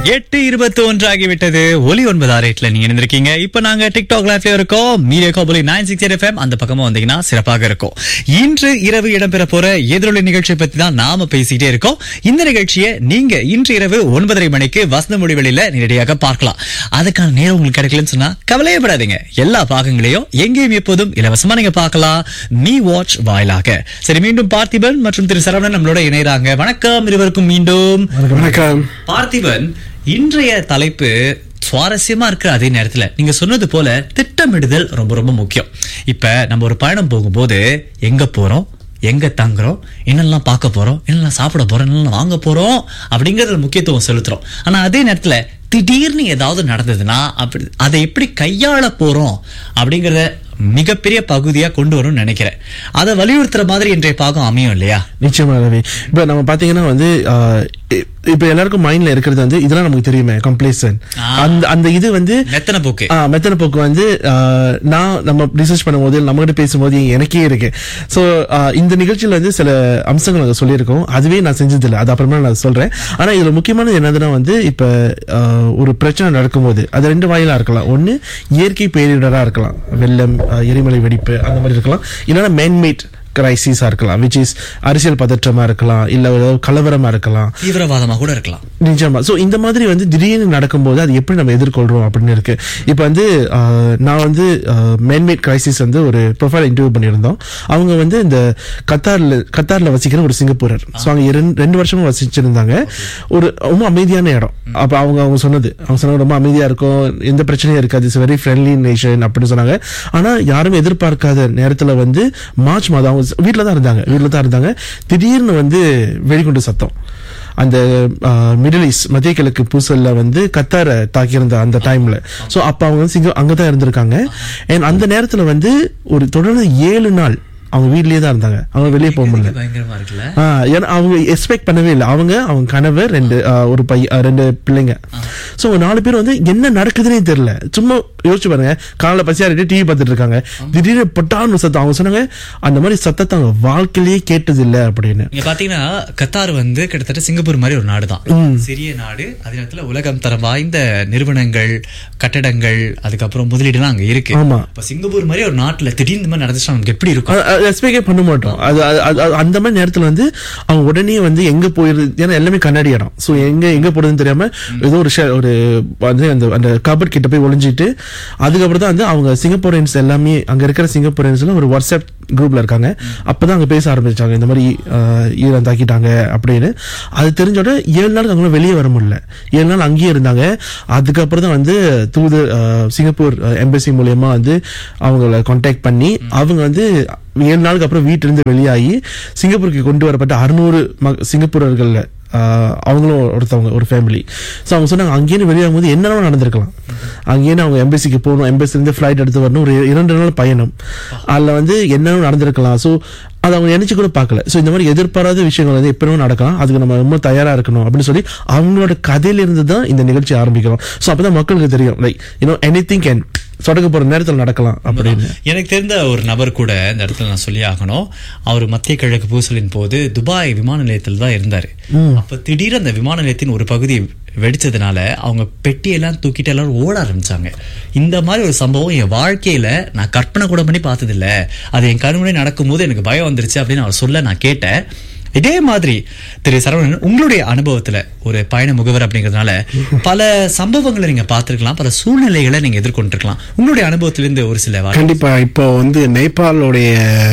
எட்டு இருபத்தி ஒன்று ஆகிவிட்டது ஒலி ஒன்பது ஆறு எட்டுல நீங்க இருந்திருக்கீங்க இப்ப நாங்க டிக்டாக் லைவ்ல இருக்கோம் மீடியா கோபலி நைன் சிக்ஸ் எயிட் எஃப்எம் அந்த பக்கமா வந்தீங்கன்னா சிறப்பாக இருக்கும் இன்று இரவு இடம்பெற போற எதிரொலி நிகழ்ச்சியை பத்தி தான் நாம பேசிட்டே இருக்கோம் இந்த நிகழ்ச்சியை நீங்க இன்று இரவு ஒன்பதரை மணிக்கு வசந்த முடிவெளியில நேரடியாக பார்க்கலாம் அதுக்கான நேரம் உங்களுக்கு கிடைக்கலன்னு சொன்னா கவலையப்படாதீங்க எல்லா பாகங்களையும் எங்கேயும் எப்போதும் இலவசமா நீங்க பார்க்கலாம் மீ வாட்ச் வாயிலாக சரி மீண்டும் பார்த்திபன் மற்றும் திரு சரவணன் நம்மளோட இணையறாங்க வணக்கம் இருவருக்கும் மீண்டும் வணக்கம் பார்த்திபன் இன்றைய தலைப்பு சுவாரஸ்யமா இருக்கிற அதே நேரத்துல நீங்க சொன்னது போல திட்டமிடுதல் ரொம்ப ரொம்ப முக்கியம் இப்ப நம்ம ஒரு பயணம் போகும்போது எங்க போறோம் எங்க தங்குறோம் என்னெல்லாம் பார்க்க போறோம் என்னெல்லாம் சாப்பிட போறோம் என்னெல்லாம் வாங்க போறோம் அப்படிங்கறதுல முக்கியத்துவம் செலுத்துறோம் ஆனா அதே நேரத்துல திடீர்னு ஏதாவது நடந்ததுன்னா அப்படி அதை எப்படி கையாள போறோம் அப்படிங்கறத மிகப்பெரிய பகுதியா கொண்டு வரும்னு நினைக்கிறேன் அதை வலியுறுத்துற மாதிரி இன்றைய பாகம் அமையும் இல்லையா நிச்சயமா ரவி இப்ப நம்ம பாத்தீங்கன்னா வந்து ஆஹ், இ- இப்ப எல்லாருக்கும் மைண்ட்ல இருக்கிறது வந்து இதெல்லாம் நமக்கு தெரியுமே கம்ப்ளேசன் ஆ. அந்த அந்த இது வந்து மெத்தன போக்கு ஆ, மெத்தன போக்கு வந்து ஆஹ், நான் நம்ம ரிசர்ச் பண்ணும்போது நம்மகிட்ட பேசும்போது எனக்கே இருக்கு சோ இந்த நிகழ்ச்சியில வந்து சில அம்சங்கள் நாங்க சொல்லியிருக்கோம் அதுவே நான் செஞ்சதில்லை அது அப்புறமா நான் சொல்றேன் ஆனா இதுல முக்கியமானது என்னதுன்னா வந்து இப்ப ஆஹ், ஒரு பிரச்சனை நடக்கும்போது அது ரெண்டு வாயிலா இருக்கலாம் ஒண்ணு இயற்கை பேரிடரா இருக்கலாம் வெள்ளம் ஆஹ், எரிமலை வெடிப்பு அந்த மாதிரி இருக்கலாம் இல்லைன்னா மேன்மேட் கிரைசிஸா இருக்கலாம் விச் இஸ் அரசியல் பதற்றமா இருக்கலாம் இல்ல ஏதாவது கலவரமா இருக்கலாம் தீவிரவாதமா கூட இருக்கலாம் நிஜமா சோ இந்த மாதிரி வந்து திடீர்னு நடக்கும்போது அது எப்படி நம்ம எதிர்கொள்றோம் அப்படின்னு இருக்கு இப்போ வந்து ஆஹ், நான் வந்து மேன்மேட் கிரைசிஸ் வந்து ஒரு ப்ரொஃபைல் இன்டர்வியூ பண்ணியிருந்தோம் அவங்க வந்து இந்த கத்தார்ல கத்தார்ல வசிக்கிற ஒரு சிங்கப்பூரர் ஸோ அவங்க இரண்டு- ரெண்டு வருஷமும் வசிச்சிருந்தாங்க ஒரு ரொம்ப அமைதியான இடம் அப்ப அவங்க அவங்க சொன்னது அவங்க சொன்னாங்க ரொம்ப அமைதியா இருக்கும் எந்த பிரச்சனையும் இருக்காது இட்ஸ் வெரி ஃப்ரெண்ட்லி நேஷன் அப்படின்னு சொன்னாங்க ஆனா யாருமே எதிர்பார்க்காத நேரத்துல வந்து மார்ச் மாதம் அவங்க வீட்டில் தான் இருந்தாங்க வீட்டில் தான் இருந்தாங்க திடீர்னு வந்து வெடிகுண்டு சத்தம் அந்த மிடில் ஈஸ்ட் மத்திய கிழக்கு பூசல்ல வந்து கத்தாரை தாக்கியிருந்த அந்த டைம்ல சோ அப்ப அவங்க வந்து சிங்க அங்கதான் இருந்திருக்காங்க அண்ட் அந்த நேரத்துல வந்து ஒரு தொடர்ந்து ஏழு நாள் அவங்க வீட்லயே தான் இருந்தாங்க அவங்க வெளியே போக முடியல பயங்கரமா இருக்குல்ல ஆ, ஏன்னா அவங்க எக்ஸ்பெக்ட் பண்ணவே இல்லை அவங்க அவங்க கணவர் ரெண்டு ஆ, ஒரு பையன் ஆ, ரெண்டு பிள்ளைங்க சோ நாலு பேர் வந்து என்ன நடக்குதுன்னே தெரியல சும்மா யோசிச்சு பாருங்க காலைல பசியாரிட்டு டிவி பார்த்துட்டு இருக்காங்க திடீர்னு பொட்டான்னு சத்தம் அவங்க சொன்னாங்க அந்த மாதிரி சத்தத்தை அவங்க வாழ்க்கையிலேயே கேட்டது இல்ல அப்படின்னு நீங்க பாத்தீங்கன்னா கத்தார் வந்து கிட்டத்தட்ட சிங்கப்பூர் மாதிரி ஒரு நாடு தான் சிறிய நாடு அதே நேரத்துல உலகம் தரம் வாய்ந்த நிறுவனங்கள் கட்டடங்கள் அதுக்கப்புறம் முதலீடுலாம் அங்க இருக்கு ஆமா. இப்ப சிங்கப்பூர் மாதிரி ஒரு நாட்டுல திடீர்னு இந்த மாதிரி நடந்துச்சுன்னா நமக்கு எப்படி இருக்கும் எக்ஸ்பெக்டே பண்ண மாட்டோம் அது அது- அது- அது- அந்த மாதிரி நேரத்துல வந்து அவங்க உடனே வந்து எங்க போயிருது ஏன்னா எல்லாமே கண்ணாடி இடம் சோ எங்க எங்க போறதுன்னு தெரியாம ஏதோ ஒரு ஷே- ஒரு வந்து அந்த அந்த கபட் கிட்ட போய் ஒளிஞ்சிட்டு அதுக்கப்புறம் தான் வந்து அவங்க சிங்கப்பூரியன்ஸ் எல்லாமே அங்க இருக்கிற சிங்கப்பூரியன்ஸ்ல ஒரு வாட்ஸ்அப் குரூப்ல இருக்காங்க அப்பதான் அங்க பேச ஆரம்பிச்சாங்க இந்த மாதிரி ஆஹ், ஈரான் தாக்கிட்டாங்க அப்படின்னு அது தெரிஞ்சோட ஏழு நாளுக்கு அவங்க வெளியே வர முடியல ஏழு நாள் அங்கேயே இருந்தாங்க அதுக்கப்புறம் தான் வந்து தூது ஆஹ், சிங்கப்பூர் எம்பசி மூலியமா வந்து அவங்கள கான்டாக்ட் பண்ணி அவங்க வந்து ஏழு நாளுக்கு அப்புறம் வீட்டிலிருந்து வெளியாகி சிங்கப்பூருக்கு கொண்டு வரப்பட்ட அறுநூறு சிங்கப்பூரர்கள்ல ஆஹ், அவங்களும் ஒருத்தவங்க ஒரு ஃபேமிலி ஸோ அவங்க சொன்னாங்க அங்கேயிருந்து வெளியாகும் போது என்னென்ன நடந்திருக்கலாம் அங்கேயிருந்து அவங்க எம்பசிக்கு போகணும் எம்பசிலேருந்து ஃப்ளைட் எடுத்து வரணும் ஒரு இரண்டு நாள் பயணம் அதில் வந்து என்னென்ன நடந்திருக்கலாம் ஸோ அதை அவங்க நினைச்சு கூட பார்க்கல ஸோ இந்த மாதிரி எதிர்பாராத விஷயங்கள் வந்து எப்பவும் நடக்கலாம் அதுக்கு நம்ம ரொம்ப தயாரா இருக்கணும் அப்படின்னு சொல்லி அவங்களோட கதையிலிருந்து தான் இந்த நிகழ்ச்சி ஆரம்பிக்கிறோம் ஸோ அப்பதான் மக்களுக்கு தெரியும் like you know anything can சொடக்க போற நேரத்தில் நடக்கலாம் அப்படின்னு எனக்கு தெரிந்த ஒரு நபர் கூட இந்த இடத்துல நான் சொல்லி ஆகணும் அவர் மத்திய கிழக்கு பூசலின் போது துபாய் விமான நிலையத்தில் தான் இருந்தாரு அப்ப திடீர்னு அந்த விமான நிலையத்தின் ஒரு பகுதி வெடிச்சதுனால அவங்க பெட்டியெல்லாம் தூக்கிட்டு எல்லாரும் ஓட ஆரம்பிச்சாங்க இந்த மாதிரி ஒரு சம்பவம் என் வாழ்க்கையில நான் கற்பனை கூட பண்ணி பார்த்ததில்ல அது என் கண்முறை நடக்கும்போது எனக்கு பயம் வந்துருச்சு அப்படின்னு அவர் சொல்ல நான் கேட்டேன் இதே மாதிரி திரு சரவணன் உங்களுடைய அனுபவத்துல ஒரு பயண முகவர் அப்படிங்கறதுனால பல சம்பவங்களை நீங்க பார்த்திருக்கலாம் பல சூழ்நிலைகளை நீங்க எதிர்கொண்டிருக்கலாம் உங்களுடைய அனுபவத்திலிருந்து ஒரு சில வார்த்தை கண்டிப்பா இப்போ வந்து நேபாளுடைய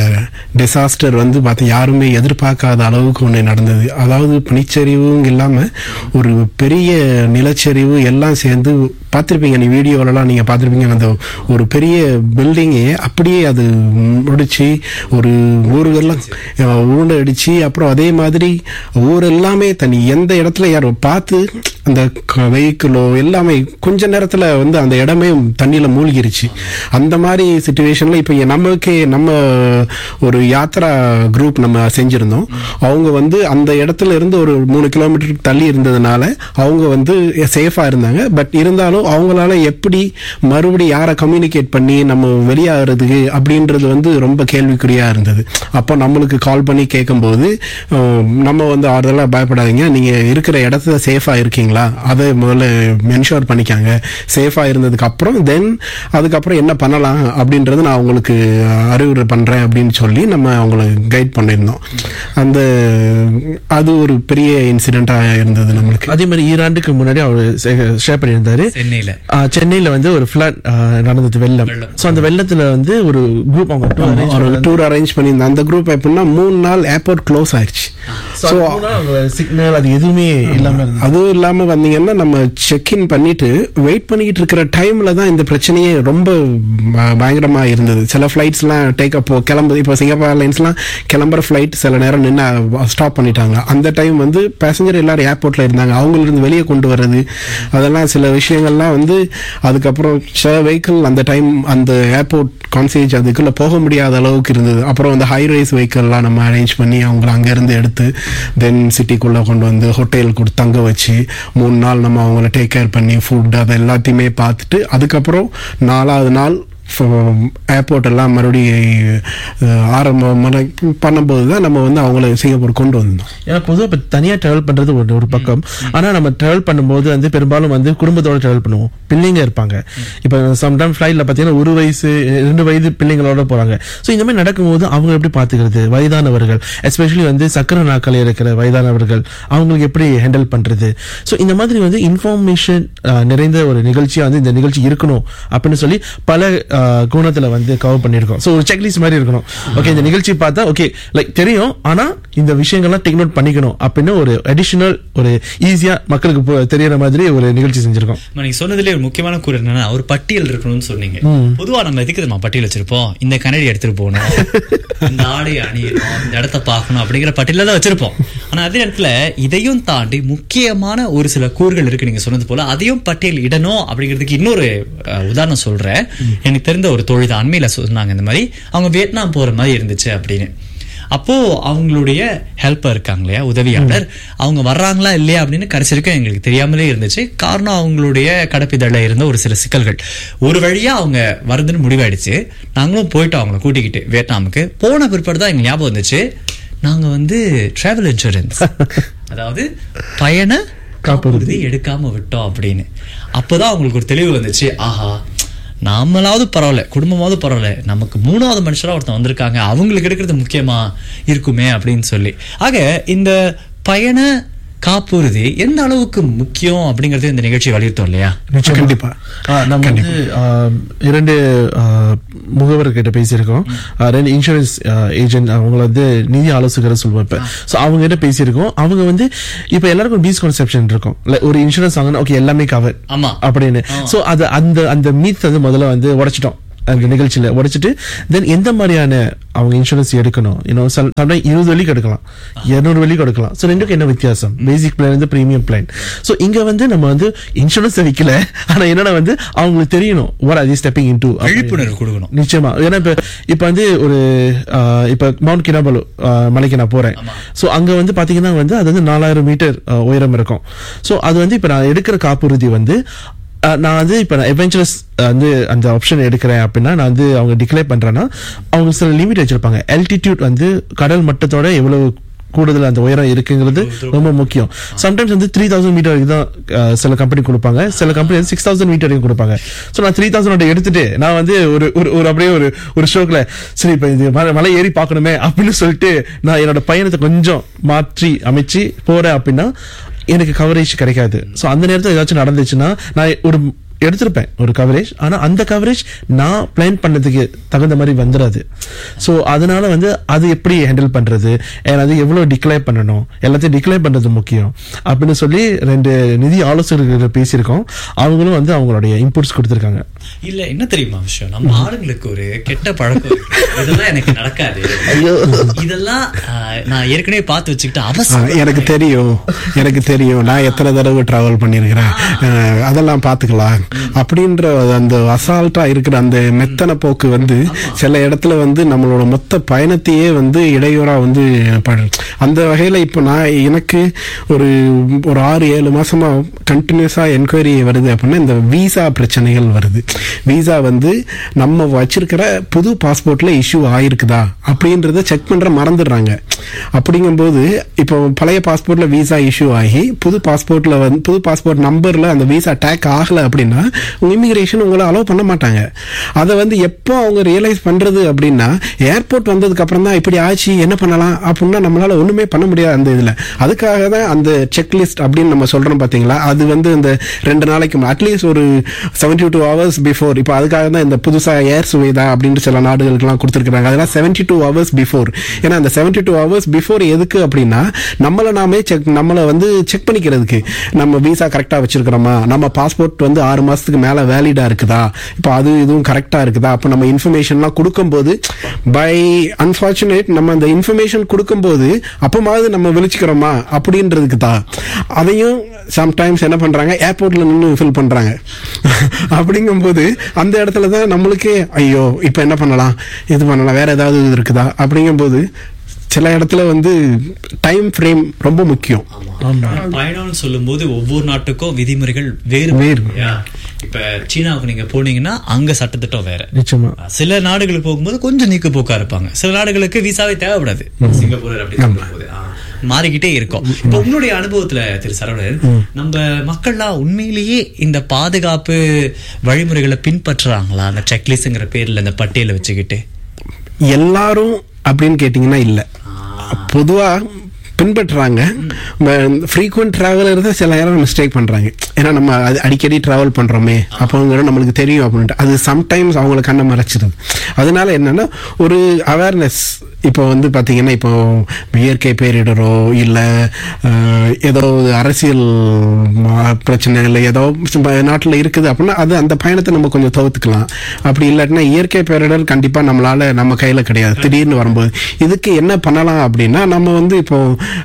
டிசாஸ்டர் வந்து பார்த்து யாருமே எதிர்பார்க்காத அளவுக்கு ஒன்று நடந்தது அதாவது பனிச்சரிவும் இல்லாம ஒரு பெரிய நிலச்சரிவு எல்லாம் சேர்ந்து பார்த்துருப்பீங்க நீ வீடியோலலாம் நீங்க பார்த்துருப்பீங்க அந்த ஒரு பெரிய பில்டிங்கே அப்படியே அது முடிச்சு ஒரு ஊருகெல்லாம் உருண்டை அடிச்சு அப்புறம் அதே மாதிரி ஊர் எல்லாமே தனி எந்த இடத்துல யாரோ பார்த்து அந்த வெஹிக்கிளோ எல்லாமே கொஞ்ச நேரத்துல வந்து அந்த இடமே தண்ணியில மூழ்கிருச்சு அந்த மாதிரி சுச்சுவேஷன்ல இப்போ நமக்கு நம்ம ஒரு யாத்ரா குரூப் நம்ம செஞ்சிருந்தோம் அவங்க வந்து அந்த இடத்துல இருந்து ஒரு மூணு கிலோமீட்டருக்கு தள்ளி இருந்ததுனால அவங்க வந்து சேஃபா இருந்தாங்க பட் இருந்தாலும் அவங்களால எப்படி மறுபடி யாரை கம்யூனிகேட் பண்ணி நம்ம வெளியாகிறதுக்கு அப்படின்றது வந்து ரொம்ப கேள்விக்குறியா இருந்தது அப்போ நம்மளுக்கு கால் பண்ணி கேட்கும்போது அஹ், நம்ம வந்து ஆறுதலாக பயப்படாதீங்க நீங்க இருக்கிற இடத்துல சேஃபா இருக்கீங்களா சரிங்களா அதை முதல்ல மென்ஷோர் பண்ணிக்காங்க சேஃபா இருந்ததுக்கு அப்புறம் தென் அதுக்கப்புறம் என்ன பண்ணலாம் அப்படின்றது நான் உங்களுக்கு அறிவுரை பண்றேன் அப்படின்னு சொல்லி நம்ம அவங்களை கைட் பண்ணியிருந்தோம் அந்த அது ஒரு பெரிய இன்சிடென்ட்டா இருந்தது நம்மளுக்கு அதே மாதிரி ஈராண்டுக்கு முன்னாடி அவர் ஷேர் பண்ணியிருந்தாரு சென்னையில ஆ, சென்னையில வந்து ஒரு ஃபிளட் நடந்தது வெள்ளம் சோ அந்த வெள்ளத்துல வந்து ஒரு குரூப் அவங்க tour arrange ஒரு டூர் அரேஞ்ச் பண்ணியிருந்தோம் அந்த குரூப் எப்படின்னா மூணு நாள் ஏர்போர்ட் க்ளோஸ் ஆயிடுச்சு So, அது மூணு நாள் அவங்க சிக்னல் அது எதுவுமே இல்லாம இருந்தது அதுவும் இல்லாம வந்தீங்கன்னா நம்ம செக் இன் பண்ணிட்டு வெயிட் பண்ணிட்டு இருக்கிற டைம்ல தான் இந்த பிரச்சனையே ரொம்ப ப- பயங்கரமா இருந்தது சில ஃபிளைட்ஸ்லாம் டேக் அப் கிளம்புது இப்போ சிங்கப்பூர் ஏர்லைன்ஸ்லாம் கிளம்புற ஃபிளைட் சில நேரம் நின்று ஸ்டாப் பண்ணிட்டாங்க அந்த டைம் வந்து பேசஞ்சர் எல்லாரும் ஏர்போர்ட்ல இருந்தாங்க அவங்கள இருந்து வெளியே கொண்டு வர்றது அதெல்லாம் சில விஷயங்கள்லாம் வந்து அதுக்கப்புறம் சில வெஹிக்கிள் அந்த டைம் அந்த ஏர்போர்ட் கான்சேஜ் அதுக்குள்ள போக முடியாத அளவுக்கு இருந்தது அப்புறம் அந்த ஹை ரைஸ் வெஹிக்கிள்லாம் நம்ம அரேஞ்ச் பண்ணி அவங்கள அங்கேருந்து எடுத்து தென் சிட்டிக்குள்ளே கொண்டு வந்து ஹோட்டல் கொடுத்து தங்க வச்சு மூணு நாள் நம்ம அவங்கள டேக் கேர் பண்ணி ஃபுட் அதை எல்லாத்தையுமே பார்த்துட்டு அதுக்கப்புறம் நாலாவது நாள் ஏர்போர்ட் எல்லாம் மறுபடியும் அஹ், ஆரம்பம் மன- பண்ணும்போது தான் நம்ம வந்து அவங்கள சிங்கப்பூர் கொண்டு வந்தோம் ஏன்னா பொதுவா இப்ப தனியா டிராவல் பண்றது ஒரு ஒரு பக்கம் ஆனா நம்ம டிராவல் பண்ணும்போது வந்து பெரும்பாலும் வந்து குடும்பத்தோட டிராவல் பண்ணுவோம் பிள்ளைங்க இருப்பாங்க இப்ப சம்டைம் ஃபிளைட்ல பாத்தீங்கன்னா ஒரு வயசு ரெண்டு வயது பிள்ளைங்களோட போறாங்க சோ இந்த மாதிரி நடக்கும்போது அவங்க எப்படி பாத்துக்கிறது வயதானவர்கள் எஸ்பெஷலி வந்து சக்கர நாக்கள் இருக்கிற வயதானவர்கள் அவங்களுக்கு எப்படி ஹேண்டில் பண்றது சோ இந்த மாதிரி வந்து இன்ஃபர்மேஷன் நிறைந்த ஒரு நிகழ்ச்சியா வந்து இந்த நிகழ்ச்சி இருக்கணும் அப்படின்னு சொல்லி பல அஹ், கோணத்துல வந்து கவர் பண்ணியிருக்கோம் சோ ஒரு செக்லிஸ்ட் மாதிரி இருக்கணும் ஓகே இந்த நிகழ்ச்சி பார்த்தா ஓகே லைக் தெரியும் ஆனா இந்த விஷயங்கள்லாம் டேக் நோட் பண்ணிக்கணும் அப்படின்னு ஒரு அடிஷனல் ஒரு ஈஸியா மக்களுக்கு போ- தெரியற மாதிரி ஒரு நிகழ்ச்சி செஞ்சிருக்கோம் அம்மா, நீங்க சொன்னதுல ஒரு முக்கியமான கூறு என்னன்னா ஒரு பட்டியல் இருக்கணும்னு சொன்னீங்க பொதுவா நம்ம எதுக்கு நம்ம பட்டியல் வச்சிருப்போம் இந்த கண்ணாடி எடுத்துட்டு போகணும் இந்த ஆடை அணியணும் இந்த இடத்த பார்க்கணும் அப்படிங்கிற பட்டியல தான் வச்சிருப்போம் ஆனா அதே நேரத்துல இதையும் தாண்டி முக்கியமான ஒரு சில கூறுகள் இருக்கு நீங்க சொன்னது போல அதையும் பட்டியல் இடணும் அப்படிங்கிறதுக்கு இன்னொரு அஹ், உதாரணம் சொல்றேன் எனக்கு தெரிந்த ஒரு தொழில் தான் அண்மையில சொன்னாங்க இந்த மாதிரி அவங்க வியட்நாம் போற மாதிரி இருந்துச்சு அப்படின்னு அப்போ அவங்களுடைய ஹெல்ப்பர் இருக்காங்க இல்லையா உதவியாளர் அவங்க வர்றாங்களா இல்லையா அப்படின்னு கடைசி வரைக்கும் எங்களுக்கு தெரியாமலே இருந்துச்சு காரணம் அவங்களுடைய கடப்பிதழ இருந்த ஒரு சில சிக்கல்கள் ஒரு வழியா அவங்க வருதுன்னு முடிவாயிடுச்சு நாங்களும் போயிட்டோம் அவங்கள கூட்டிக்கிட்டு வியட்நாமுக்கு போன பிற்பாடு தான் எங்க ஞாபகம் வந்துச்சு நாங்க வந்து டிராவல் இன்சூரன்ஸ் அதாவது பயண காப்புறுதி எடுக்காம விட்டோம் அப்படின்னு அப்பதான் அவங்களுக்கு ஒரு தெளிவு வந்துச்சு ஆஹா நாமளாவது பரவாயில்ல குடும்பமாவது பரவாயில்ல நமக்கு மூணாவது மனுஷரா ஒருத்தன் வந்திருக்காங்க அவங்களுக்கு எடுக்கிறது முக்கியமா இருக்குமே அப்படின்னு சொல்லி ஆக இந்த பயண காப்புறுதி எந்த அளவுக்கு முக்கியம் அப்படிங்கறது இந்த நிகழ்ச்சி வலியுறுத்தோம் இல்லையா கண்டிப்பா ஆ, நம்ம வந்து ஆ, இரண்டு ஆ, முகவர்கிட்ட பேசியிருக்கோம் ஆ, ரெண்டு இன்சூரன்ஸ் ஏஜென்ட் அவங்கள வந்து நிதி ஆலோசகர் சொல்லுவோம் இப்ப ஸோ அவங்க கிட்ட பேசியிருக்கோம் அவங்க வந்து இப்ப எல்லாருக்கும் பீஸ் கான்செப்ஷன் இருக்கும் Like ஒரு இன்சூரன்ஸ் வாங்கினா ஓகே எல்லாமே கவர் ஆமா அப்படின்னு சோ அது அந்த அந்த மீத் வந்து முதல்ல வந்து உடைச்சிட்டோம் அந்த நிகழ்ச்சியில உடைச்சிட்டு தென் எந்த மாதிரியான அவங்க இன்சூரன்ஸ் எடுக்கணும் யூனோ சம்டைம் இருபது வழிக்கு எடுக்கலாம் இருநூறு வழிக்கு எடுக்கலாம் ஸோ ரெண்டுக்கும் என்ன வித்தியாசம் பேசிக் பிளான் வந்து பிரீமியம் பிளான் ஸோ இங்க வந்து நம்ம வந்து இன்சூரன்ஸ் விற்கல ஆனா என்னன்னா வந்து அவங்களுக்கு தெரியணும் what are they stepping into விழிப்புணர்வு கொடுக்கணும் நிச்சயமா ஏன்னா இப்ப இப்ப வந்து ஒரு ஆஹ், இப்ப மவுண்ட் கினாபலு மலைக்கு நான் போறேன் சோ அங்க வந்து பாத்தீங்கன்னா வந்து அது வந்து நாலாயிரம் மீட்டர் ஆஹ், உயரம் இருக்கும் சோ அது வந்து இப்ப நான் எடுக்கிற காப்புறுதி வந்து ஆஹ், நான் வந்து இப்ப நான் எவென்ச்சுரஸ் வந்து அந்த ஆப்ஷன் எடுக்கிறேன் அப்படின்னா நான் வந்து அவங்க டிக்ளேர் பண்றேன்னா அவங்க சில லிமிட் வச்சிருப்பாங்க altitude வந்து கடல் மட்டத்தோட எவ்வளவு கூடுதல் அந்த உயரம் இருக்குங்கிறது ரொம்ப முக்கியம் சம்டைம்ஸ் வந்து த்ரீ தௌசண்ட் மீட்டர் வரைக்கும் தான் அஹ், சில கம்பெனி கொடுப்பாங்க சில கம்பெனி வந்து சிக்ஸ் தௌசண்ட் மீட்டர் வரைக்கும் கொடுப்பாங்க ஸோ நான் த்ரீ தௌசண்ட் எடுத்துட்டு நான் வந்து ஒரு ஒரு ஒரு அப்படியே ஒரு ஒரு ஷோக்கில் சரி இப்போ இது மலை மலை ஏறி பார்க்கணுமே அப்படின்னு சொல்லிட்டு நான் என்னோட பயணத்தை கொஞ்சம் மாற்றி அமைச்சு போறேன் அப்படின்னா எனக்கு கவரேஜ் கிடைக்காது ஸோ அந்த நேரத்தில் ஏதாச்சும் நடந்துச்சுன்னா நான் ஒரு எடுத்திருப்பேன் ஒரு கவரேஜ் ஆனா அந்த கவரேஜ் நான் பிளான் பண்ணதுக்கு தகுந்த மாதிரி வந்துடாது ஸோ அதனால வந்து அது எப்படி ஹேண்டில் பண்றது and அது எவ்வளவு டிக்ளேர் பண்ணணும் எல்லாத்தையும் டிக்ளேர் பண்றது முக்கியம் அப்படின்னு சொல்லி ரெண்டு நிதி ஆலோசகர்கள் பேசியிருக்கோம் அவங்களும் வந்து அவங்களுடைய இன்புட்ஸ் கொடுத்துருக்காங்க இல்ல என்ன தெரியுமா விஷயம் நம்ம ஆளுங்களுக்கு ஒரு கெட்ட பழக்கம் இருக்கு. இதெல்லாம் எனக்கு நடக்காது இதெல்லாம் ஆஹ், நான் ஏற்கனவே பார்த்து வச்சுக்கிட்டு ஆ, அவசரம் எனக்கு தெரியும் எனக்கு தெரியும் நான் எத்தனை தடவை டிராவல் பண்ணியிருக்கிறேன் அஹ், அதெல்லாம் பார்த்துக்கலாம் அப்படின்ற அந்த அசால்ட்டா இருக்கிற அந்த மெத்தன போக்கு வந்து சில இடத்துல வந்து நம்மளோட மொத்த பயணத்தையே வந்து இடையூறா வந்து படு- அந்த வகையில இப்போ நான் எனக்கு ஒரு ஒரு ஆறு ஏழு மாசமா கண்டினியூஸா என்கொயரி வருது அப்படின்னா இந்த விசா பிரச்சனைகள் வருது விசா வந்து நம்ம வச்சிருக்கிற புது பாஸ்போர்ட்ல இஷ்யூ ஆயிருக்குதா அப்படின்றத செக் பண்ற மறந்துடுறாங்க அப்படிங்கும்போது இப்போ பழைய பாஸ்போர்ட்ல விசா இஷ்யூ ஆகி புது பாஸ்போர்ட்ல வந்து புது பாஸ்போர்ட் நம்பர்ல அந்த விசா டேக் ஆகல அப்படின்னா உங்க இமிகிரேஷன் உங்களை அலோவ் பண்ண மாட்டாங்க அதை வந்து எப்போ அவங்க ரியலைஸ் பண்றது அப்படின்னா ஏர்போர்ட் வந்ததுக்கு அப்புறம் தான் இப்படி ஆச்சு என்ன பண்ணலாம் அப்படின்னா நம்மளால ஒண்ணுமே பண்ண முடியாது அந்த இதுல அதுக்காக தான் அந்த செக்லிஸ்ட் அப்படின்னு நம்ம சொல்றோம் பாத்தீங்களா அது வந்து இந்த ரெண்டு நாளைக்கு அட்லீஸ்ட் ஒரு செவன்டி டூ ஹவர்ஸ் பிஃபோர் இப்போ அதுக்காக தான் இந்த புதுசா ஏர் சுவேதா அப்படின்ட்டு சில நாடுகளுக்கெல்லாம் கொடுத்துருக்காங்க அதெல்லாம் செவன்டி டூ ஹவர்ஸ் பிஃபோர் ஏன்னா அந்த செவன்டி டூ ஹவர்ஸ் பிஃபோர் எதுக்கு அப்படின்னா நம்மளை நாமே செக் நம்மளை வந்து செக் பண்ணிக்கிறதுக்கு நம்ம விசா கரெக்டா வச்சிருக்கிறோமா நம்ம பாஸ்போர்ட் வந்து ஆறு மாசத்துக்கு மேல வேலிடா இருக்குதா இப்போ அது இதுவும் கரெக்டா இருக்குதா அப்போ நம்ம இன்ஃபர்மேஷன்லாம் கொடுக்கும்போது பை அன்பார்ச்சுனேட் நம்ம அந்த இன்ஃபர்மேஷன் கொடுக்கும்போது அப்பமாவது நம்ம விழிச்சுக்கிறோமா அப்படின்றதுக்கு தான் அதையும் சம்டைம்ஸ் என்ன பண்றாங்க ஏர்போர்ட்ல நின்று ஃபில் பண்றாங்க அப்படிங்கும்போது அந்த இடத்துல தான் நம்மளுக்கே ஐயோ இப்போ என்ன பண்ணலாம் இது பண்ணலாம் வேற ஏதாவது இது இருக்குதா அப்படிங்கும்போது சில இடத்துல வந்து டைம் ஃப்ரேம் ரொம்ப முக்கியம் பயணம்னு சொல்லும்போது ஒவ்வொரு நாட்டுக்கும் விதிமுறைகள் வேறு வேறு. இல்லையா? இப்ப சீனாவுக்கு நீங்க போனீங்கன்னா அங்க சட்டத்திட்டம் வேற நிச்சயமா சில நாடுகளுக்கு போகும்போது கொஞ்சம் நீக்கு போக்கா இருப்பாங்க சில நாடுகளுக்கு விசாவே தேவைப்படாது சிங்கப்பூர் அப்படி சொல்லும்போது ஆ, மாறிக்கிட்டே இருக்கும் இப்ப உங்களுடைய அனுபவத்துல திரு சரவணன் நம்ம மக்கள்லாம் உண்மையிலேயே இந்த பாதுகாப்பு வழிமுறைகளை பின்பற்றுறாங்களா அந்த செக்லிஸ்ட்ங்கிற பேர்ல இந்த பட்டியலை வச்சுக்கிட்டு எல்லாரும் அப்படின்னு கேட்டிங்கன்னா இல்லை பொதுவா பின்பற்றுறாங்க ஃப்ரீக்வெண்ட் ட்ராவலர் தான் சில நேரம் மிஸ்டேக் பண்றாங்க ஏன்னா நம்ம அது அடிக்கடி டிராவல் பண்றோமே அப்போங்கிற நம்மளுக்கு தெரியும் அப்படின்ட்டு அது சம்டைம்ஸ் அவங்களை கண்ணை மறைச்சிருது அதனால என்னன்னா ஒரு அவேர்னஸ் இப்போ வந்து பாத்தீங்கன்னா இப்போ இயற்கை பேரிடரோ இல்லை ஏதோ அரசியல் மா- பிரச்சனை இல்லை ஏதோ நாட்டில் இருக்குது அப்படின்னா அது அந்த பயணத்தை நம்ம கொஞ்சம் தவிர்த்துக்கலாம் அப்படி இல்லாட்டினா இயற்கை பேரிடர் கண்டிப்பாக நம்மளால நம்ம கையில் கிடையாது திடீர்னு வரும்போது இதுக்கு என்ன பண்ணலாம் அப்படின்னா நம்ம வந்து இப்போ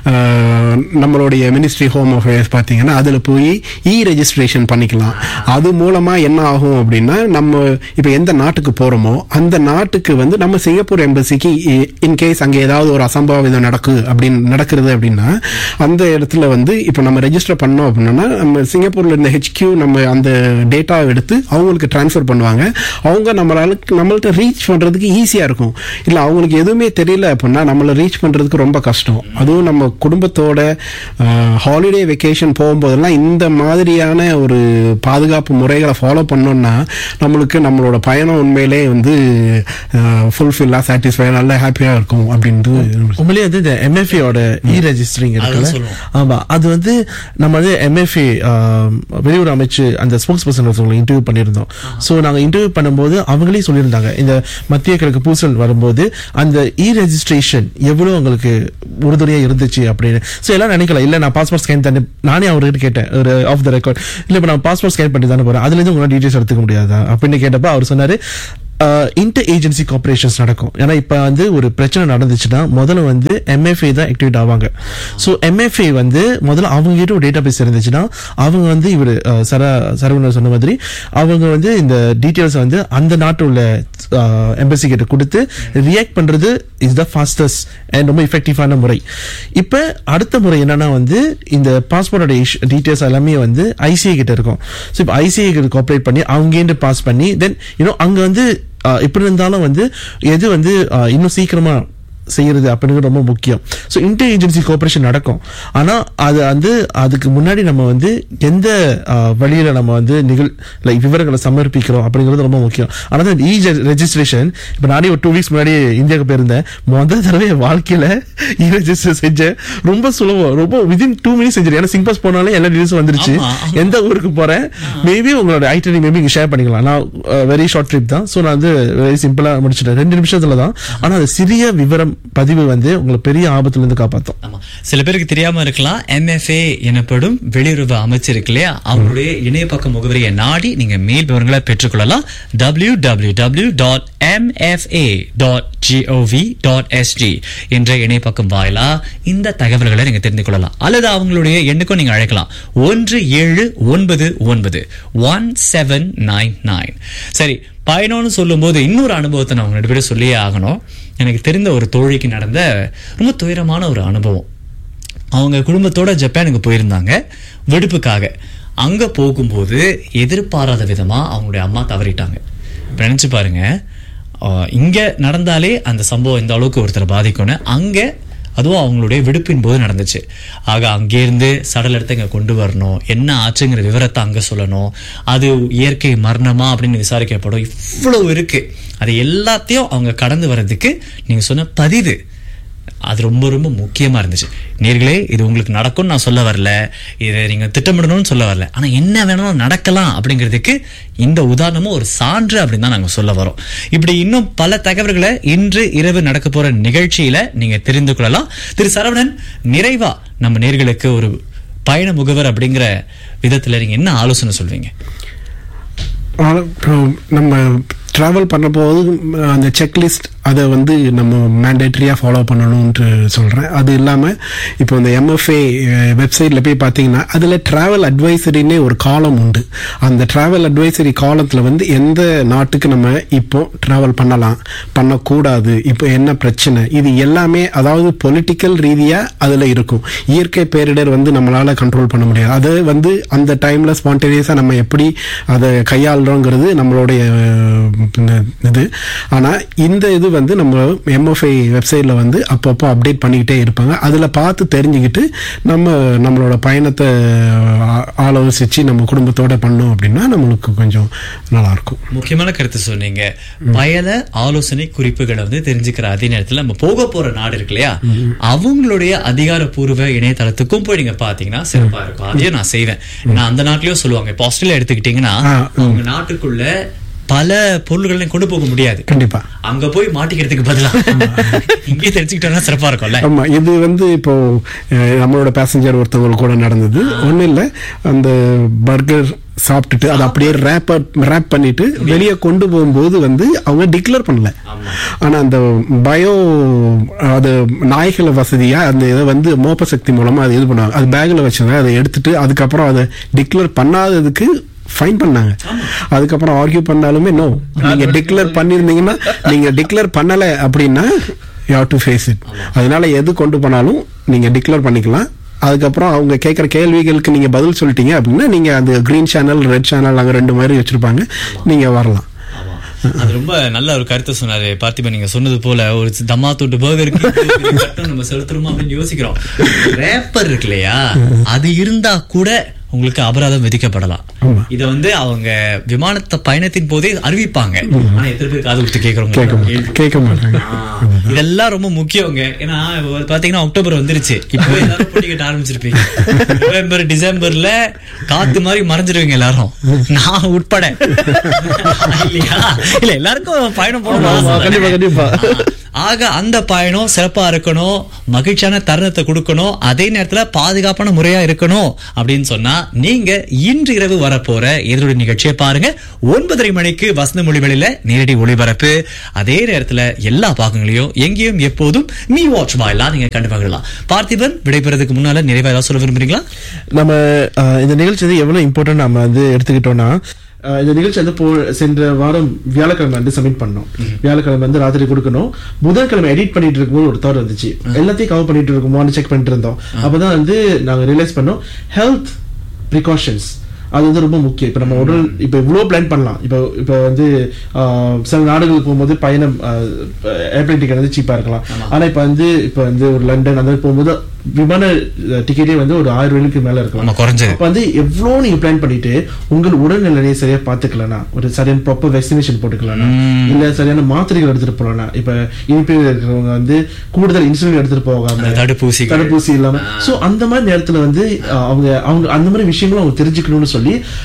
அஹ், நம்மளுடைய மினிஸ்ட்ரி ஹோம் அஃபேர்ஸ் பார்த்தீங்கன்னா அதில் போய் இ ரெஜிஸ்ட்ரேஷன் பண்ணிக்கலாம் அது மூலமாக என்ன ஆகும் அப்படின்னா நம்ம இப்போ எந்த நாட்டுக்கு போகிறோமோ அந்த நாட்டுக்கு வந்து நம்ம சிங்கப்பூர் எம்பசிக்கு இன்கேஸ் அங்கே ஏதாவது ஒரு அசம்பாவிதம் நடக்கு அப்படின்னு நடக்கிறது அப்படின்னா அந்த இடத்துல வந்து இப்போ நம்ம ரெஜிஸ்டர் பண்ணோம் அப்படின்னா நம்ம சிங்கப்பூர்ல இருந்த ஹெச்கியூ நம்ம அந்த டேட்டாவை எடுத்து அவங்களுக்கு ட்ரான்ஸ்ஃபர் பண்ணுவாங்க அவங்க நம்மளால நம்மள்ட்ட ரீச் பண்றதுக்கு ஈஸியா இருக்கும் இல்ல அவங்களுக்கு எதுவுமே தெரியல அப்படின்னா நம்மள ரீச் பண்றதுக்கு ரொம்ப கஷ்டம் அதுவும் நம்ம குடும்பத்தோட ஹாலிடே வெக்கேஷன் போகும்போதெல்லாம் இந்த மாதிரியான ஒரு பாதுகாப்பு முறைகளை ஃபாலோ பண்ணோம்னா நம்மளுக்கு நம்மளோட பயணம் உண்மையிலே வந்து ஃபுல்ஃபில்லா சாட்டிஸ்ஃபை நல்லா ஹாப்பியா இருக்கும் அப்படின்ட்டு உண்மையிலேயே வந்து இந்த MFA ஓட இ ரெஜிஸ்டரிங் இருக்குல்ல சொல்லுவோம். ஆமா அது வந்து நம்ம வந்து எம்எஃப்ஏ வெளியுறவு அமைச்சு அந்த ஸ்போக்ஸ் பர்சன் இன்டர்வியூ பண்ணியிருந்தோம் சோ நாங்க இன்டர்வியூ பண்ணும்போது அவங்களே சொல்லியிருந்தாங்க இந்த மத்திய கிழக்கு பூசல் வரும்போது அந்த இ ரெஜிஸ்ட்ரேஷன் எவ்வளவு உங்களுக்கு உறுதுணையா இருந்துச்சு அப்படின்னு சோ எல்லாம் நினைக்கல இல்ல நான் பாஸ்போர்ட் ஸ்கேன் பண்ணி நானே அவர்கிட்ட கேட்டேன் ஒரு ஆஃப் த ரெக்கார்ட் இல்ல இப்ப நான் பாஸ்போர்ட் ஸ்கேன் பண்ணி தானே போறேன் அதுல இருந்து உங்களால டீடைல்ஸ் எடுத்துக்க முடியாதா அப்படின்னு கேட்டப்ப அவர் சொன்னாரு இன்டர் ஏஜென்சி கார்பரேஷன்ஸ் நடக்கும் ஏன்னா இப்ப வந்து ஒரு பிரச்சனை நடந்துச்சுன்னா முதல்ல வந்து எம்எஃப்ஏ தான் ஆக்டிவேட் ஆவாங்க ஸோ எம்எஃப்ஏ வந்து முதல்ல அவங்க கிட்ட ஒரு டேட்டா பேஸ் இருந்துச்சுன்னா அவங்க வந்து இவர் சர சரவணர் சொன்ன மாதிரி அவங்க வந்து இந்த டீட்டெயில்ஸ் வந்து அந்த நாட்டு உள்ள எம்பசி கிட்ட கொடுத்து ரியாக்ட் பண்றது இஸ் த ஃபாஸ்டஸ்ட் அண்ட் ரொம்ப இஃபெக்டிவான முறை இப்ப அடுத்த முறை என்னன்னா வந்து இந்த பாஸ்போர்ட்டோட டீட்டெயில்ஸ் எல்லாமே வந்து ஐசிஐ கிட்ட இருக்கும் ஸோ இப்போ ஐசிஐ கிட்ட கோஆப்ரேட் பண்ணி அவங்க பாஸ் பண்ணி தென் இன்னும் அங்க வந்து ஆஹ் எப்படி இருந்தாலும் வந்து எது வந்து ஆஹ் இன்னும் சீக்கிரமா செய்யறது அப்படிங்கிறது ரொம்ப முக்கியம் ஸோ இன்டர் ஏஜென்சி கோஆபரேஷன் நடக்கும் ஆனா அது வந்து அதுக்கு முன்னாடி நம்ம வந்து எந்த ஆஹ், வழியில நம்ம வந்து நிகழ் லைக் விவரங்களை சமர்ப்பிக்கிறோம் அப்படிங்கிறது ரொம்ப முக்கியம் ஆனா இ ரெஜிஸ்ட்ரேஷன் இப்போ நானே ஒரு டூ வீக்ஸ் முன்னாடி இந்தியாவுக்கு போயிருந்தேன் முதல் தடவை என் வாழ்க்கையில இ ரெஜிஸ்டர் செஞ்சேன் ரொம்ப சுலபம் ரொம்ப விதின் டூ மினிட்ஸ் செஞ்சிருக்கேன் ஏன்னா சிங் பாஸ் போனாலே எல்லா டீடைல்ஸும் வந்துருச்சு ஆமா, ஆமா. எந்த ஊருக்கு போறேன் மேபி உங்களோட ஐட்டனி மேபி இங்க ஷேர் பண்ணிக்கலாம் நான் வெரி ஷார்ட் ட்ரிப் தான் ஸோ நான் வந்து வெரி சிம்பிளா முடிச்சிட்டேன் ரெண்டு நிமிஷத்துல தான் ஆனா அது சிறிய விவரம் பதிவு வந்து உங்களை பெரிய ஆபத்துல இருந்து காப்பாத்தும் ஆமா சில பேருக்கு தெரியாம இருக்கலாம் எம்எஃப்ஏ எனப்படும் வெளியுறவு அமைச்சர் இருக்கு இல்லையா அவருடைய இணைய பக்க முகவரியை நாடி நீங்க மேல் விவரங்களை பெற்றுக்கொள்ளலாம் W W W dot M F A dot G O V dot S G என்ற இணைய பக்கம் வாயிலா இந்த தகவல்களை நீங்க தெரிந்து கொள்ளலாம் அல்லது அவங்களுடைய எண்ணுக்கும் நீங்க அழைக்கலாம் ஒன்று ஏழு ஒன்பது ஒன்பது ஒன் செவன் நைன் நைன் சரி பயணம்னு சொல்லும்போது இன்னொரு அனுபவத்தை நான் உங்க ரெண்டு பேரும் சொல்லியே ஆகணும் எனக்கு தெரிந்த ஒரு தோழிக்கு நடந்த ரொம்ப துயரமான ஒரு அனுபவம் அவங்க குடும்பத்தோட ஜப்பானுக்கு போயிருந்தாங்க வெடிப்புக்காக அங்க போகும்போது எதிர்பாராத விதமா அவங்களுடைய அம்மா தவறிட்டாங்க இப்ப நினைச்சு பாருங்க ஆஹ் இங்க நடந்தாலே அந்த சம்பவம் இந்த அளவுக்கு ஒருத்தரை பாதிக்கும்னு அங்க அதுவும் அவங்களுடைய விடுப்பின் போது நடந்துச்சு ஆக அங்கேருந்து சடல் எடுத்து இங்க கொண்டு வரணும் என்ன ஆச்சுங்கிற விவரத்தை அங்க சொல்லணும் அது இயற்கை மரணமா அப்படின்னு விசாரிக்கப்படும் இவ்வளவு இருக்கு அது எல்லாத்தையும் அவங்க கடந்து வர்றதுக்கு நீங்க சொன்ன பதிவு அது ரொம்ப ரொம்ப முக்கியமா இருந்துச்சு நேர்களே இது உங்களுக்கு நடக்கும்னு நான் சொல்ல வரல இதை நீங்க திட்டமிடணும்னு சொல்ல வரல ஆனா என்ன வேணாலும் நடக்கலாம் அப்படிங்கிறதுக்கு இந்த உதாரணமும் ஒரு சான்று அப்படின்னு தான் நாங்க சொல்ல வரோம் இப்படி இன்னும் பல தகவல்களை இன்று இரவு நடக்க போற நிகழ்ச்சியில நீங்க தெரிந்து கொள்ளலாம் திரு சரவணன் நிறைவா நம்ம நேர்களுக்கு ஒரு பயண முகவர் அப்படிங்கிற விதத்துல நீங்க என்ன ஆலோசனை சொல்வீங்க ஆனா, இப்போ நம்ம ட்ராவல் பண்ண போது ம், அந்த செக்லிஸ்ட் அதை வந்து நம்ம மேண்டேட்டரியாக ஃபாலோ பண்ணணும்ன்ட்டு சொல்கிறேன் அது இல்லாமல் இப்போ இந்த எம்எஃப்ஏ வெப்சைட்டில் போய் பார்த்தீங்கன்னா அதில் ட்ராவல் அட்வைசரின்னே ஒரு காலம் உண்டு அந்த ட்ராவல் அட்வைசரி காலத்தில் வந்து எந்த நாட்டுக்கு நம்ம இப்போ ட்ராவல் பண்ணலாம் பண்ணக்கூடாது இப்போ என்ன பிரச்சனை இது எல்லாமே அதாவது பொலிட்டிக்கல் ரீதியாக அதில் இருக்கும் இயற்கை பேரிடர் வந்து நம்மளால் கண்ட்ரோல் பண்ண முடியாது அது வந்து அந்த டைமில் ஸ்பான்டேனியஸாக நம்ம எப்படி அதை கையாளுறோங்கிறது நம்மளுடைய அஹ், பின்ன இது ஆனால் இந்த இது வந்து நம்ம எம்எஃப்ஐ வெப்சைட்டில் வந்து அப்பப்போ அப்டேட் பண்ணிக்கிட்டே இருப்பாங்க அதில் பார்த்து தெரிஞ்சுக்கிட்டு நம்ம நம்மளோட பயணத்தை ஆ- ஆலோசித்து நம்ம குடும்பத்தோட பண்ணோம் அப்படின்னா நம்மளுக்கு கொஞ்சம் நல்லாயிருக்கும் முக்கியமான கருத்து சொன்னீங்க பயண ஆலோசனை குறிப்புகளை வந்து தெரிஞ்சுக்கிற அதே நேரத்துல நம்ம போக போற நாடு இருக்கு இல்லையா அவங்களுடைய அதிகாரப்பூர்வ இணையதளத்துக்கும் போய் நீங்க பாத்தீங்கன்னா சிறப்பா இருக்கும் அதையும் நான் செய்வேன் நான் அந்த நாட்டிலயும் சொல்லுவாங்க இப்போ ஆஸ்திரேலியா எடுத்துக்கிட்டீங்கன்னா ஆ, அவங்க நாட்டுக்குள்ள பல பொருள்களை கொண்டு போக முடியாது கண்டிப்பா அங்க போய் மாட்டிக்கிறதுக்கு பதிலா இங்கே தெரிஞ்சுக்கிட்டோம்னா சிறப்பா இருக்கும்ல ஆமா இது வந்து இப்போ அஹ், நம்மளோட பேசஞ்சர் ஒருத்தவங்க கூட நடந்தது ஒண்ணும் இல்ல அந்த பர்கர் சாப்பிட்டுட்டு அதை அப்படியே ரேப் ரேப் பண்ணிட்டு வெளியே கொண்டு போகும்போது வந்து அவங்க டிக்ளேர் பண்ணல ஆனா அந்த பயோ அது நாய்களை வசதியா அந்த இதை வந்து மோப்ப சக்தி மூலமா அது இது பண்ணுவாங்க அது பேக்ல வச்சாங்க அதை எடுத்துட்டு அதுக்கப்புறம் அதை டிக்ளேர் பண்ணாததுக்கு ஃபைன் பண்ணாங்க அதுக்கப்புறம் ஆர்கியூ பண்ணாலுமே நோ நீங்க டிக்ளேர் பண்ணிருந்தீங்கன்னா நீங்க டிக்ளேர் பண்ணல அப்படின்னா you have to face it அதனால எது கொண்டு போனாலும் நீங்க டிக்ளேர் பண்ணிக்கலாம் அதுக்கப்புறம் அவங்க கேட்குற கேள்விகளுக்கு நீங்க பதில் சொல்லிட்டீங்க அப்படின்னா நீங்க அந்த கிரீன் சேனல் ரெட் சேனல் அங்கே ரெண்டு மாதிரி வச்சிருப்பாங்க நீங்க வரலாம் அது ரொம்ப நல்ல ஒரு கருத்தை சொன்னாரு பார்த்திபன் நீங்க சொன்னது போல ஒரு தம்மா தொட்டு பர்கருக்கு கட்டம் நம்ம செலுத்துறோமா அப்படின்னு யோசிக்கிறோம் ரேப்பர் இருக்கு இல்லையா அது இருந்தா கூட உங்களுக்கு அபராதம் விதிக்கப்படலாம் இத வந்து அவங்க விமானத்தை பயணத்தின் போதே அறிவிப்பாங்க ஆனா எத்தனை பேர் காது கொடுத்து கேட்க கேட்கறோம் மாட்டாங்க கேட்க மாட்டாங்க இதெல்லாம் ரொம்ப முக்கியங்க ஏன்னா இப்ப பாத்தீங்கன்னா அக்டோபர் வந்துருச்சு இப்போ எல்லாரும் போட்டி கட்ட ஆரம்பிச்சிருப்பீங்க நவம்பர் டிசம்பர்ல காத்து மாதிரி மறைஞ்சிருவீங்க எல்லாரும் நான் உட்பட இல்லையா இல்ல எல்லாருக்கும் பயணம் போகணும் ஆமா, ஆசை கண்டிப்பா, தானே? கண்டிப்பா. ஆக அந்த பயணம் சிறப்பா இருக்கணும் மகிழ்ச்சியான தருணத்தை கொடுக்கணும் அதே நேரத்துல பாதுகாப்பான முறையா இருக்கணும் அப்படின்னு சொன்னா நீங்க இன்று இரவு வரப்போற எதிரொலி நிகழ்ச்சியை பாருங்க ஒன்பதரை மணிக்கு வசந்த மொழிகளில நேரடி ஒளிபரப்பு அதே நேரத்துல எல்லா பாகங்களையும் எங்கேயும் எப்போதும் மீ வாட்ச் வாயிலாம் நீங்க கண்டு மகிழலாம் பார்த்திபன் விடைபெறதுக்கு முன்னால நிறைவா ஏதாவது சொல்ல விரும்புறீங்களா நம்ம அஹ், இந்த நிகழ்ச்சி வந்து எவ்வளவு இம்பார்ட்டன்ட் நம்ம வந்து எடுத்துக்கிட்டோம்னா அஹ், இந்த நிகழ்ச்சி வந்து போ சென்ற வாரம் வியாழக்கிழமை வந்து சப்மிட் பண்ணோம் வியாழக்கிழமை வந்து ராத்திரி கொடுக்கணும் புதன்கிழமை எடிட் பண்ணிட்டு இருக்கும்போது ஒரு தவறு வந்துச்சு எல்லாத்தையும் கவர் பண்ணிட்டு இருக்குமோன்னு செக் பண்ணிட்டு இருந்தோம் அப்பதான் வந்து நாங்க ரியலைஸ் பண்ணோம் ஹெல்த் ப்ரிகாஷன்ஸ் அது வந்து ரொம்ப முக்கியம் இப்போ நம்ம உடல் இப்போ இவ்வளோ பிளான் பண்ணலாம் இப்போ இப்போ வந்து ஆஹ், சில நாடுகளுக்கு போகும்போது பயணம் ஏர்பிளைன் டிக்கெட் வந்து சீப்பாக இருக்கலாம் ஆனால் இப்போ வந்து இப்போ வந்து ஒரு லண்டன் அந்த மாதிரி போகும்போது விமான டிக்கெட்டே வந்து ஒரு ஆயிரம் ரூபாய்க்கு மேலே இருக்கலாம் ஆமா குறைஞ்சது அப்ப வந்து எவ்வளோ நீங்க பிளான் பண்ணிட்டு உங்கள் உடல்நிலையை சரியா பாத்துக்கலனா ஒரு சரியான ப்ராப்பர் வேக்சினேஷன் போட்டுக்கலனா இல்ல சரியான மாத்திரைகள் எடுத்துட்டு போலனா இப்ப இனிப்பு இருக்கிறவங்க வந்து கூடுதல் இன்சுலின் எடுத்துட்டு போகாம அந்த தடுப்பூசிகள். தடுப்பூசி இல்லாம சோ அந்த மாதிரி நேரத்துல வந்து அஹ், அவங்க அவங்க அந்த மாதிரி விஷயங்களும் அவங்க தெரிஞ்சுக்கணும்னு சொல்லி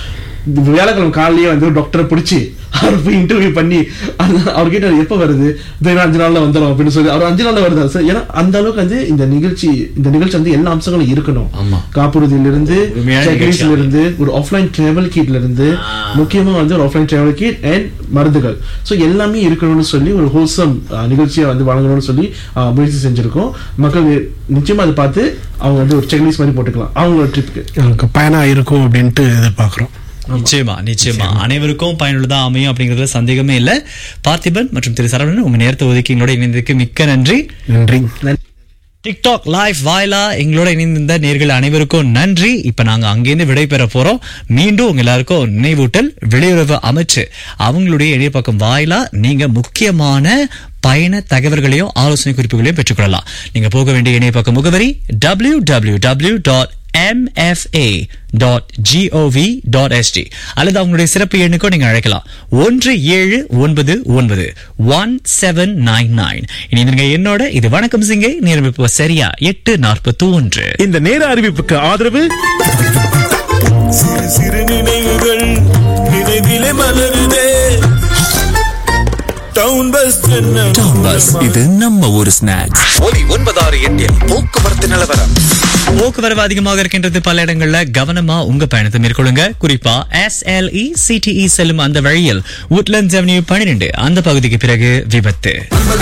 வியாழக்கிழமை காலையிலேயே வந்து டாக்டரை பிடிச்சி அவர் போய் இன்டர்வியூ பண்ணி அந்த- அவர் கேட்டார் எப்ப வருது இதோ இன்னும் அஞ்சு நாள்ல வந்துடும் அப்படின்னு சொல்லி அவர் அஞ்சு நாள்ல வருதா சார் ஏன்னா அந்த அளவுக்கு வந்து இந்த நிகழ்ச்சி இந்த நிகழ்ச்சி வந்து எல்லா அம்சங்களும் இருக்கணும் ஆமா. காப்புறுதியில இருந்து உண்மையான checklist நிகழ்ச்சி. ல இருந்து ஒரு ஆஃப்லைன் டிராவல் கிட்ல இருந்து முக்கியமா வந்து ஒரு ஆஃப்லைன் டிராவல் கிட் அண்ட் மருந்துகள் சோ எல்லாமே இருக்கணும்னு சொல்லி ஒரு ஹோல்சம் நிகழ்ச்சியை வந்து வழங்கணும்னு சொல்லி அஹ், முயற்சி செஞ்சிருக்கோம் மக்கள் நிச்சயமா அதை பார்த்து அவங்க வந்து ஒரு செக்லிஸ்ட் மாதிரி போட்டுக்கலாம் அவங்களோட ட்ரிப்புக்கு எனக்கு பயனா இருக்கும் அப்படின்ட்டு எதிர்பார்க்கிறோம் நிச்சயமா நிச்சயமா அனைவருக்கும் பயனுள்ளதா அமையும் அப்படிங்கறதுல சந்தேகமே இல்ல பார்த்திபன் மற்றும் திரு சரவணன் உங்க நேரத்தை ஒதுக்கி எங்களோட இணைந்ததுக்கு மிக்க நன்றி நன்றி டிக்டாக் லைவ் வாயிலா எங்களோட இணைந்திருந்த நேர்கள் அனைவருக்கும் நன்றி இப்ப நாங்க அங்கிருந்து விடை பெற போறோம் மீண்டும் உங்க எல்லாருக்கும் நினைவூட்டல் வெளியுறவு அமைச்சு அவங்களுடைய இணையப்பக்கம் வாயிலா நீங்க முக்கியமான பயண தகவல்களையும் ஆலோசனை குறிப்புகளையும் பெற்றுக்கொள்ளலாம் நீங்க போக வேண்டிய இணையப்பக்க முகவரி W W W dot mfa.gov.sg அல்லது அவங்களுடைய சிறப்பு எண்ணுக்கோ நீங்க அழைக்கலாம் ஒன்று ஏழு ஒன்பது ஒன்பது ஒன் செவன் நைன் நைன் இனி நீங்க என்னோட இது வணக்கம் சிங்கை நேரம் இப்போ சரியா எட்டு நாற்பத்தி ஒன்று இந்த நேர அறிவிப்புக்கு ஆதரவு சிறு சிறு நினைவுகள் நினைவிலே மலருதே டவுன் பஸ் டவுன் பஸ் இது நம்ம ஒரு ஸ்நாக்ஸ் ஒலி ஒன்பதாறு எட்டில் போக்குவரத்து நிலவரம் போக்குவரவு அதிகமாக இருக்கின்றது பல இடங்கள்ல கவனமா உங்க பயணத்தை மேற்கொள்ளுங்க குறிப்பா எஸ்எல்இ சிடிஇ செல்லும் அந்த வழியில் உட்லண்ட்ஸ் அவென்யூ பன்னிரெண்டு அந்த பகுதிக்கு பிறகு விபத்து